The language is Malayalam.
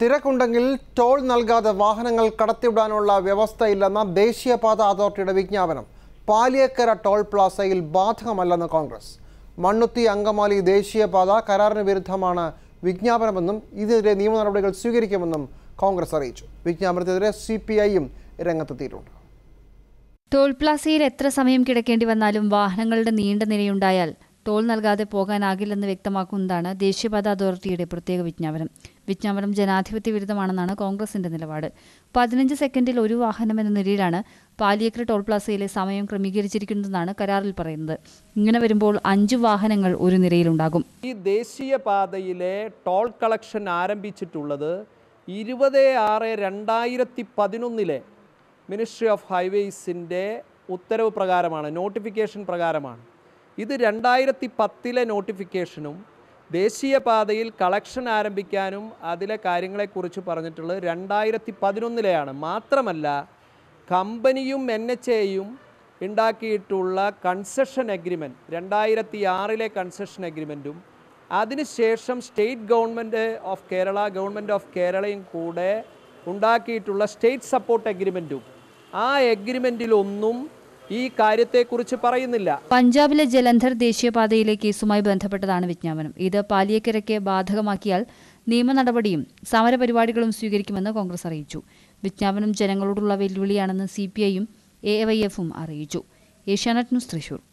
തിരക്കുണ്ടെങ്കിൽ ടോൾ നൽകാതെ വാഹനങ്ങൾ കടത്തിവിടാനുള്ള വ്യവസ്ഥയില്ലെന്ന ദേശീയപാത അതോറിറ്റിയുടെ വിജ്ഞാപനം പാലിയക്കര ടോൾ പ്ലാസയിൽ ബാധകമല്ലെന്ന് കോൺഗ്രസ് മണ്ണുത്തി അങ്കമാലി ദേശീയപാത കരാറിന് വിരുദ്ധമാണ് വിജ്ഞാപനമെന്നും ഇതിനെതിരെ നിയമ നടപടികൾ സ്വീകരിക്കുമെന്നും കോൺഗ്രസ് അറിയിച്ചു വിജ്ഞാപനത്തിനെതിരെ സി പി ഐയും രംഗത്തെത്തിയിട്ടുണ്ട് ടോൾ പ്ലാസയിൽ എത്ര സമയം കിടക്കേണ്ടി വന്നാലും വാഹനങ്ങളുടെ നീണ്ട നിരയുണ്ടായാൽ ടോൾ നൽകാതെ പോകാനാകില്ലെന്ന് വ്യക്തമാക്കുന്നതാണ് ദേശീയപാത അതോറിറ്റിയുടെ പ്രത്യേക വിജ്ഞാപനം വിജ്ഞാപനം ജനാധിപത്യ വിരുദ്ധമാണെന്നാണ് കോൺഗ്രസിന്റെ നിലപാട് പതിനഞ്ച് സെക്കൻഡിൽ ഒരു വാഹനം എന്ന നിലയിലാണ് പാലിയേക്കർ ടോൾ പ്ലാസയിലെ സമയം ക്രമീകരിച്ചിരിക്കുന്നതെന്നാണ് കരാറിൽ പറയുന്നത് ഇങ്ങനെ വരുമ്പോൾ അഞ്ച് വാഹനങ്ങൾ ഒരു നിരയിലുണ്ടാകും ഈ ദേശീയപാതയിലെ ടോൾ കളക്ഷൻ ആരംഭിച്ചിട്ടുള്ളത് ഇരുപത് ആറ് രണ്ടായിരത്തി പതിനൊന്നിലെ മിനിസ്ട്രി ഓഫ് ഹൈവേസിൻ്റെ ഉത്തരവ് പ്രകാരമാണ് നോട്ടിഫിക്കേഷൻ പ്രകാരമാണ് ഇത് രണ്ടായിരത്തി പത്തിലെ നോട്ടിഫിക്കേഷനും ദേശീയപാതയിൽ കളക്ഷൻ ആരംഭിക്കാനും അതിലെ കാര്യങ്ങളെക്കുറിച്ച് പറഞ്ഞിട്ടുള്ളത് രണ്ടായിരത്തി പതിനൊന്നിലെയാണ് മാത്രമല്ല കമ്പനിയും എൻ എച്ച് എയും ഉണ്ടാക്കിയിട്ടുള്ള കൺസെഷൻ എഗ്രിമെൻറ്റ് രണ്ടായിരത്തി ആറിലെ കൺസെഷൻ എഗ്രിമെൻറ്റും അതിനുശേഷം state government of Kerala government of കേരളയും കൂടെ ഉണ്ടാക്കിയിട്ടുള്ള സ്റ്റേറ്റ് സപ്പോർട്ട് എഗ്രിമെൻറ്റും ആ എഗ്രിമെൻറ്റിലൊന്നും ഈ കാര്യത്തെക്കുറിച്ച് പറയുന്നില്ല പഞ്ചാബിലെ ജലന്ധർ ദേശീയപാതയിലെ കേസുമായി ബന്ധപ്പെട്ടതാണ് വിജ്ഞാപനം ഇത് പാലിയേക്കരയ്ക്ക് ബാധകമാക്കിയാൽ നിയമ നടപടിയും സമരപരിപാടികളും സ്വീകരിക്കുമെന്ന് കോൺഗ്രസ് അറിയിച്ചു വിജ്ഞാപനം ജനങ്ങളോടുള്ള വെല്ലുവിളിയാണെന്ന് സി പി ഐയും എ വൈ എഫും അറിയിച്ചു ഏഷ്യാനെറ്റ് ന്യൂസ് തൃശൂർ